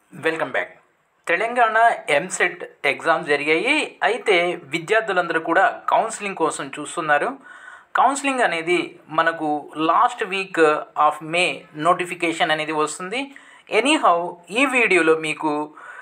welcome back Telangana EAMCET exams జరిగాయి అయితే విద్యార్థులందరూ కూడా కౌన్సిలింగ్ కోసం చూస్తున్నారు కౌన్సిలింగ్ అనేది మనకు last week of May notification అనేది వస్తుంది ఎనీహౌ ఈ వీడియోలో మీకు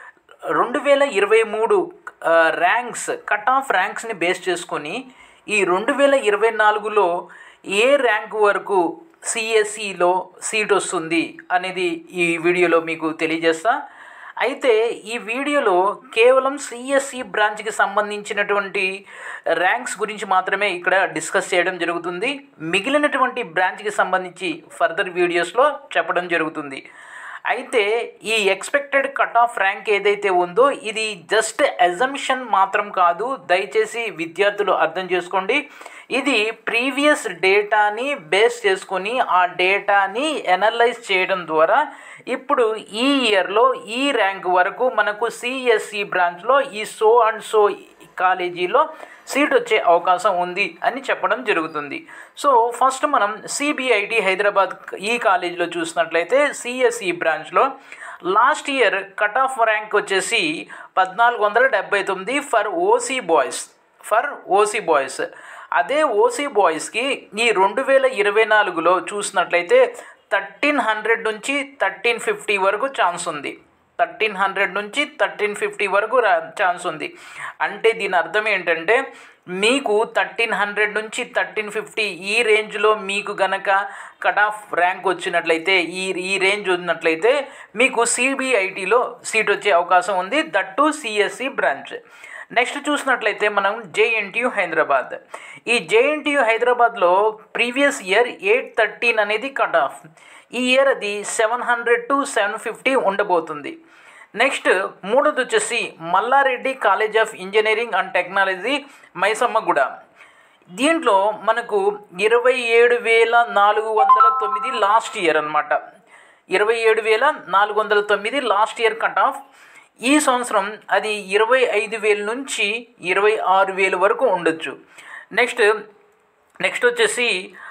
రెండు వేల ఇరవై మూడు ర్యాంక్స్ కట్ ఆఫ్ ర్యాంక్స్ని బేస్ చేసుకొని ఈ రెండు వేల ఇరవై నాలుగులో ఏ ర్యాంక్ వరకు సిఎస్సిలో సీట్ వస్తుంది అనేది ఈ వీడియోలో మీకు తెలియజేస్తా అయితే ఈ వీడియోలో కేవలం సిఎస్సి బ్రాంచ్కి సంబంధించినటువంటి ర్యాంక్స్ గురించి మాత్రమే ఇక్కడ డిస్కస్ చేయడం జరుగుతుంది మిగిలినటువంటి బ్రాంచ్కి సంబంధించి ఫర్దర్ వీడియోస్లో చెప్పడం జరుగుతుంది అయితే ఈ ఎక్స్పెక్టెడ్ కట్ ఆఫ్ ర్యాంక్ ఏదైతే ఉందో ఇది జస్ట్ ఎజంప్షన్ మాత్రం కాదు దయచేసి విద్యార్థులు అర్థం చేసుకోండి ఇది ప్రీవియస్ డేటాని బేస్ చేసుకొని ఆ డేటాని ఎనలైజ్ చేయడం ద్వారా ఇప్పుడు ఈ ఇయర్లో ఈ ర్యాంక్ వరకు మనకు సిఎస్సి బ్రాంచ్లో ఈ సో అండ్ సో కాలేజీలో సీట్ వచ్చే అవకాశం ఉంది అని చెప్పడం జరుగుతుంది సో ఫస్ట్ మనం సిబిఐటి హైదరాబాద్ ఈ కాలేజీలో చూసినట్లయితే సిఎస్ఈ బ్రాంచ్లో last year cut off rank వచ్చేసి పద్నాలుగు వందల డెబ్బై తొమ్మిది for OC boys for OC boys అదే ఓసీ బాయ్స్కి ఈ రెండు వేల ఇరవై నాలుగులో చూసినట్లయితే థర్టీన్ హండ్రెడ్ నుంచి థర్టీన్ ఫిఫ్టీ వరకు ఛాన్స్ ఉంది థర్టీన్ హండ్రెడ్ నుంచి థర్టీన్ ఫిఫ్టీ వరకు రా ఛాన్స్ ఉంది అంటే దీని అర్థం ఏంటంటే మీకు థర్టీన్ హండ్రెడ్ నుంచి థర్టీన్ ఫిఫ్టీ ఈ రేంజ్లో మీకు గనక కట్ ఆఫ్ ర్యాంక్ వచ్చినట్లయితే ఈ ఈ రేంజ్ ఉన్నట్లయితే మీకు సిబిఐటిలో సీట్ వచ్చే అవకాశం ఉంది that to CSC branch next చూసినట్లయితే మనం జేఎన్టీయు హైదరాబాద్ ఈ జేఎన్టీయు హైదరాబాద్లో ప్రీవియస్ ఇయర్ ఎయిట్ థర్టీన్ అనేది కట్ ఆఫ్ ఈ ఇయర్ అది seven hundred to seven fifty ఉండబోతుంది నెక్స్ట్ మూడోది వచ్చేసి Malla Reddy college of engineering and technology Maisammaguda దీంట్లో మనకు ఇరవై ఏడు వేల నాలుగు వందల తొమ్మిది లాస్ట్ ఇయర్ అనమాట ఇరవై ఏడు వేల నాలుగు వందల తొమ్మిది లాస్ట్ ఇయర్ కట్ ఆఫ్ ఈ సంవత్సరం అది ఇరవై ఐదు వేల నుంచి ఇరవై ఆరు వేల వరకు ఉండొచ్చు నెక్స్ట్ నెక్స్ట్ వచ్చేసి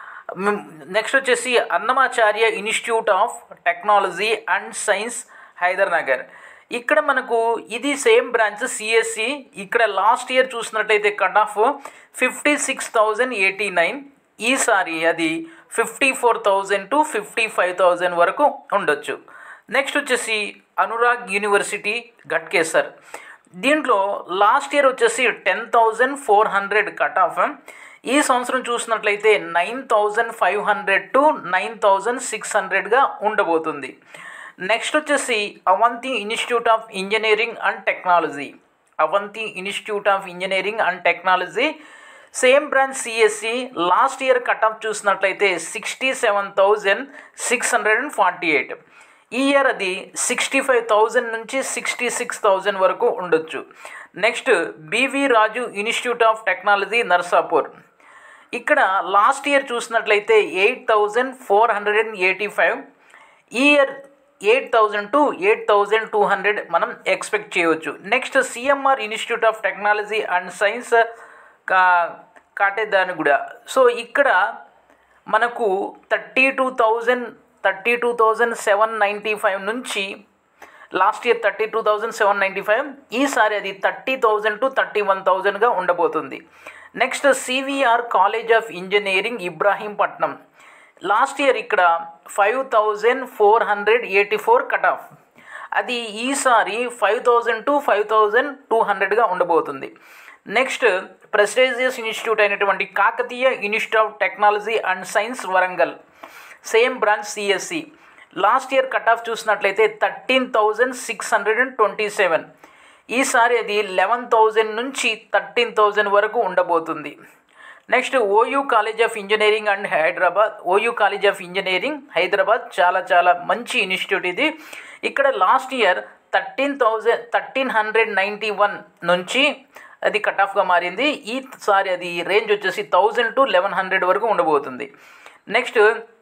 నెక్స్ట్ వచ్చేసి Annamacharya institute of technology and science Hydernagar ఇక్కడ మనకు ఇది సేమ్ బ్రాంచ్ సిఎస్సి ఇక్కడ లాస్ట్ ఇయర్ చూసినట్టయితే cut off fifty six thousand eighty nine ఈసారి అది fifty four thousand to fifty five thousand వరకు ఉండొచ్చు నెక్స్ట్ వచ్చేసి అనురాగ్ యూనివర్సిటీ గట్కేసర్ దీంట్లో లాస్ట్ ఇయర్ వచ్చేసి ten thousand four hundred cut off ఈ సంవత్సరం చూసినట్లయితే nine thousand five hundred to nine thousand six హండ్రెడ్గా ఉండబోతుంది నెక్స్ట్ వచ్చేసి Avanthi institute of engineering and technology Avanti institute of engineering and technology same branch CSC last year cut off చూసినట్లయితే sixty seven thousand six hundred and forty eight ఈ year అది sixty five thousand నుంచి sixty six thousand వరకు ఉండొచ్చు next BV Raju institute of technology Narsapur ఇక్కడ last year చూసినట్లయితే eight thousand four hundred and eighty five ఈ year eight thousand to eight thousand two hundred మనం expect చేయవచ్చు next CMR institute of technology and science కా Katedaniguda so ఇక్కడ మనకు thirty two thousand thirty two thousand seven ninety five నుంచి last year thirty two thousand seven ninety five ఈసారి అది thirty thousand to thirty one థౌజండ్గా ఉండబోతుంది next CVR college of engineering Ibrahimpatnam last year ఇక్కడ five thousand four hundred eighty four cut off అది ఈసారి five thousand to five thousand two హండ్రెడ్గా ఉండబోతుంది next prestigious institute అయినటువంటి Kakatiya institute of technology and science Warangal same branch CSC last year cut off చూసినట్లయితే thirteen thousand six hundred and twenty seven ఈసారి అది eleven thousand నుంచి thirteen thousand వరకు ఉండబోతుంది next OU college of engineering and Hyderabad OU college of engineering Hyderabad చాలా చాలా మంచి institute ఇది ఇక్కడ last year thirteen thousand thirteen hundred ninety one నుంచి అది కట్ ఆఫ్గా మారింది ఈసారి అది రేంజ్ వచ్చేసి థౌజండ్ టు లెవెన్ హండ్రెడ్ వరకు ఉండబోతుంది next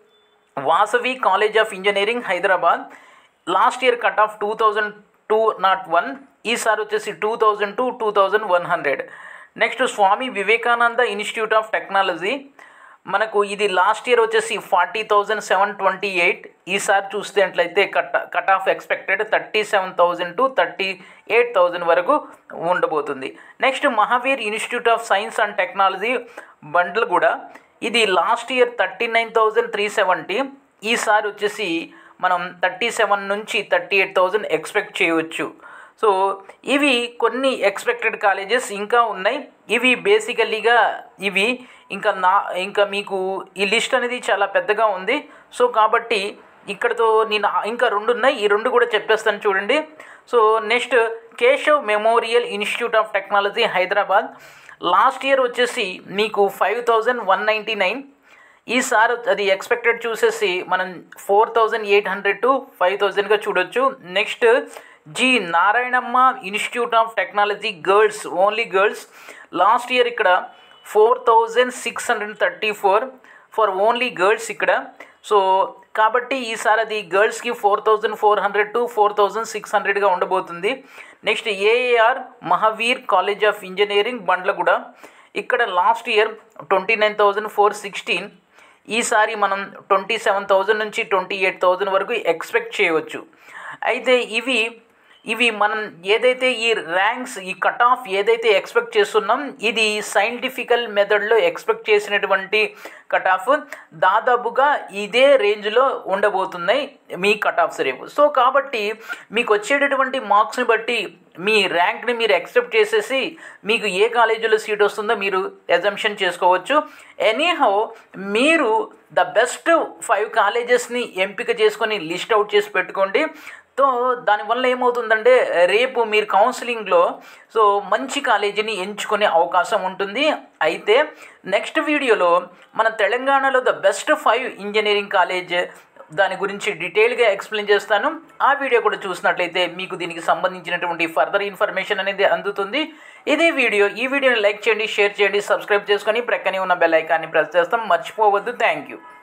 Vasavi college of engineering Hyderabad last year cut off two thousand two nought one ఈసారి వచ్చేసి two thousand to two thousand one hundred next Swami Vivekananda institute of technology మనకు ఇది లాస్ట్ ఇయర్ వచ్చేసి forty thousand seven twenty eight ఈసారి చూస్తేట్లయితే cut cut off expected thirty seven thousand to thirty eight thousand వరకు ఉండబోతుంది next Mahavir institute of science and technology బండ్లు కూడా ఇది last year thirty nine thousand three seventy ఈసారి వచ్చేసి మనం థర్టీ సెవెన్ నుంచి థర్టీ ఎయిట్ థౌజండ్ ఎక్స్పెక్ట్ చేయవచ్చు సో ఇవి కొన్ని ఎక్స్పెక్టెడ్ కాలేజెస్ ఇంకా ఉన్నాయి ఇవి బేసికల్లీగా ఇవి ఇంకా నా ఇంకా మీకు ఈ లిస్ట్ అనేది చాలా పెద్దగా ఉంది సో కాబట్టి ఇక్కడతో నేను ఇంకా రెండు ఉన్నాయి ఈ రెండు కూడా చెప్పేస్తాను చూడండి so next Keshav memorial institute of technology Hyderabad last year వచ్చేసి మీకు five thousand one ninety nine ఈసారి అది ఎక్స్పెక్టెడ్ చూసేసి మనం four thousand eight hundred to five థౌజండ్గా చూడొచ్చు next G Narayanamma institute of technology girls only girls last year ఇక్కడ four thousand six hundred thirty four for only girls ఇక్కడ so కాబట్టి ఈసారి అది గర్ల్స్కి four thousand four hundred to four thousand six హండ్రెడ్గా ఉండబోతుంది next AAR Mahavir college of engineering Bandlaguda ఇక్కడ last year twenty nine thousand four sixteen ఈసారి మనం ట్వంటీ సెవెన్ థౌజండ్ నుంచి ట్వంటీ ఎయిట్ థౌజండ్ వరకు ఎక్స్పెక్ట్ చేయవచ్చు అయితే ఇవి ఇవి మనం ఏదైతే ఈ ర్యాంక్స్ ఈ కట్ ఆఫ్ ఏదైతే ఎక్స్పెక్ట్ చేస్తున్నాం ఇది సైంటిఫికల్ మెథడ్లో ఎక్స్పెక్ట్ చేసినటువంటి కట్ ఆఫ్ దాదాపుగా ఇదే రేంజ్లో ఉండబోతున్నాయి మీ కట్ ఆఫ్స్ రేపు సో కాబట్టి మీకు వచ్చేటటువంటి మార్క్స్ని బట్టి మీ ర్యాంక్ని మీరు యాక్సెప్ట్ చేసేసి మీకు ఏ కాలేజీలో సీట్ వస్తుందో మీరు ఎజంప్షన్ చేసుకోవచ్చు ఎనీహౌ మీరు ద బెస్ట్ ఫైవ్ కాలేజెస్ని ఎంపిక చేసుకొని లిస్ట్ అవుట్ చేసి పెట్టుకోండి సో దానివల్ల ఏమవుతుందంటే రేపు మీరు కౌన్సిలింగ్లో సో మంచి కాలేజీని ఎంచుకునే అవకాశం ఉంటుంది అయితే నెక్స్ట్ వీడియోలో మన తెలంగాణలో the best five engineering college దాని గురించి డీటెయిల్గా ఎక్స్ప్లెయిన్ చేస్తాను ఆ వీడియో కూడా చూసినట్లయితే మీకు దీనికి సంబంధించినటువంటి ఫర్దర్ ఇన్ఫర్మేషన్ అనేది అందుతుంది ఇదే వీడియో ఈ వీడియోని లైక్ చేయండి షేర్ చేయండి సబ్స్క్రైబ్ చేసుకొని ప్రక్కనే ఉన్న బెల్ ఐకాన్ని ప్రెస్ చేస్తాం మర్చిపోవద్దు థ్యాంక్ యూ